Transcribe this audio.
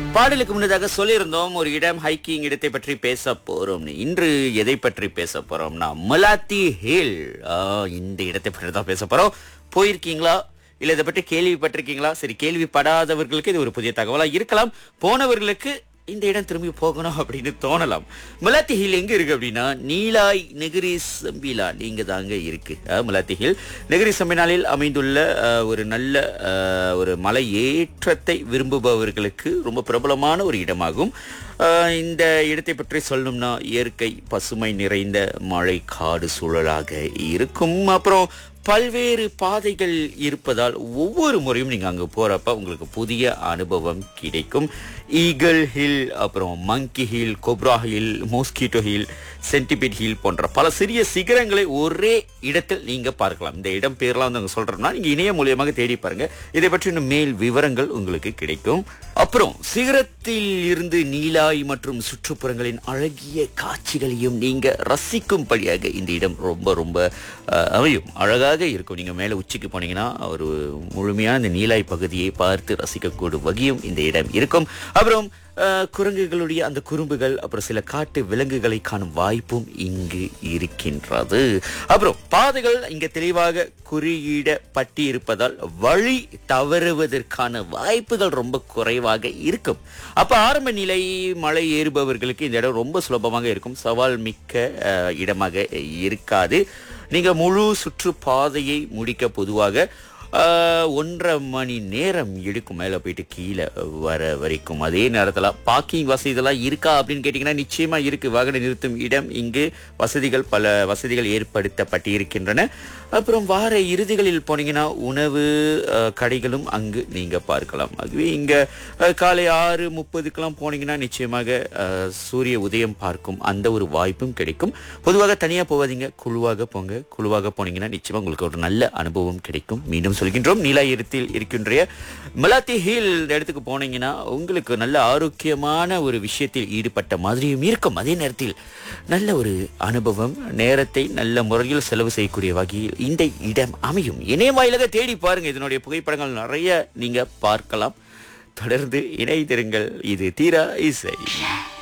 பாடலுக்கு முன்னதாக சொல்லியிருந்தோம் ஒரு இடம் ஹைக்கிங் இடத்தை பற்றி பேச போறோம்னு இன்று எதை பற்றி பேச போறோம்னா மலாத்தி ஹில் ஆ, இந்த இடத்தை பற்றி தான் பேச போறோம் போயிருக்கீங்களா இல்ல இதை பற்றி கேள்விப்பட்டிருக்கீங்களா சரி கேள்விப்படாதவர்களுக்கு இது ஒரு புதிய தகவலா இருக்கலாம் போனவர்களுக்கு இந்த இடம் திரும்பி போகணும் அப்படின்னு தோணலாம் மலாத்தி ஹில் எங்க இருக்கு அப்படின்னா நீலாய் நெகிரி சம்பிலா இங்க தாங்க இருக்கு அஹ், மலாத்தி ஹில் நெகிரி சம்பினாலில் அமைந்துள்ள அஹ், ஒரு நல்ல அஹ், ஒரு மலை ஏற்றத்தை விரும்புபவர்களுக்கு ரொம்ப பிரபலமான ஒரு இடமாகும் அஹ், இந்த இடத்தை பற்றி சொல்லணும்னா இயற்கை பசுமை நிறைந்த மழை காடு சூழலாக இருக்கும் அப்புறம் பல்வேறு பாதைகள் இருப்பதால் ஒவ்வொரு முறையும் நீங்க அங்க போறப்ப உங்களுக்கு புதிய அனுபவம் கிடைக்கும் ஈகிள் ஹில் அப்புறம் monkey hill cobra hill mosquito hill centipede hill போன்ற பல சிறிய சிகரங்களை ஒரே இடத்தில் நீங்க பார்க்கலாம் இந்த இடம் பேர்லாம் வந்து அங்க சொல்றோம்னா நீங்க இணைய மூலியமாக தேடி பாருங்க இதை பற்றி இன்னும் மேல் விவரங்கள் உங்களுக்கு கிடைக்கும் அப்புறம் சிகரத்தில் இருந்து நீலாய் மற்றும் சுற்றுப்புறங்களின் அழகிய காட்சிகளையும் நீங்க ரசிக்கும்படியாக இந்த இடம் ரொம்ப ரொம்ப அஹ், அமையும் அழகாக இருக்கும் நீங்க மேல உச்சிக்கு போனீங்கன்னா ஒரு முழுமையான இந்த நீலாய் பகுதியை பார்த்து ரசிக்கக்கூடிய வகையும் இந்த இடம் இருக்கும் அப்புறம் அஹ், குரங்குகளுடைய அந்த குறும்புகள் அப்புறம் சில காட்டு விலங்குகளை காணும் வாய்ப்பும் இங்கு இருக்கின்றது அப்புறம் பாதைகள் இங்க தெளிவாக குறியிடப்பட்டி இருப்பதால் வழி தவறுவதற்கான வாய்ப்புகள் ரொம்ப குறைவாக இருக்கும் அப்ப ஆரம்ப நிலை மலை ஏறுபவர்களுக்கு இந்த இடம் ரொம்ப சுலபமாக இருக்கும் சவால் மிக்க அஹ், இடமாக இருக்காது நீங்க முழு சுற்றுப்பாதையை முடிக்க பொதுவாக ஆஹ், ஒன்றரை மணி நேரம் எடுக்கும் மேலே போயிட்டு கீழே வர வரைக்கும் அதே நேரத்தில் பார்க்கிங் வசதி இதெல்லாம் இருக்கா அப்படின்னு கேட்டிங்கன்னா நிச்சயமா இருக்கு வாகன நிறுத்தும் இடம் இங்கு வசதிகள் பல வசதிகள் ஏற்படுத்தப்பட்டு இருக்கின்றன அப்புறம் வார இறுதிகளில் போனீங்கன்னா உணவு ஆஹ், கடைகளும் அங்கு நீங்க பார்க்கலாம் அதுவே இங்க ஆஹ், காலை ஆறு முப்பதுக்கெல்லாம் போனீங்கன்னா நிச்சயமாக ஆஹ், சூரிய உதயம் பார்க்கும் அந்த ஒரு வாய்ப்பும் கிடைக்கும் பொதுவாக தனியா போவாதீங்க குழுவாக போங்க குழுவாக போனீங்கன்னா நிச்சயமா உங்களுக்கு ஒரு நல்ல அனுபவம் கிடைக்கும் மீண்டும் சொல்கின்றோம் நீலாயிரத்தில் இருக்கின்ற மலாத்தி ஹில் இந்த இடத்துக்கு போனீங்கன்னா உங்களுக்கு நல்ல ஆரோக்கியமான ஒரு விஷயத்தில் ஈடுபட்ட மாதிரியும் இருக்கும் அதே நேரத்தில் நல்ல ஒரு அனுபவம் நேரத்தை நல்ல முறையில் செலவு செய்யக்கூடிய வகையில் இந்த இடம் அமையும் இணைய வாயிலாக தேடி பாருங்க இதனுடைய புகைப்படங்கள் நிறைய நீங்க பார்க்கலாம் தொடர்ந்து இணைந்திருங்கள் இது தீரா இசை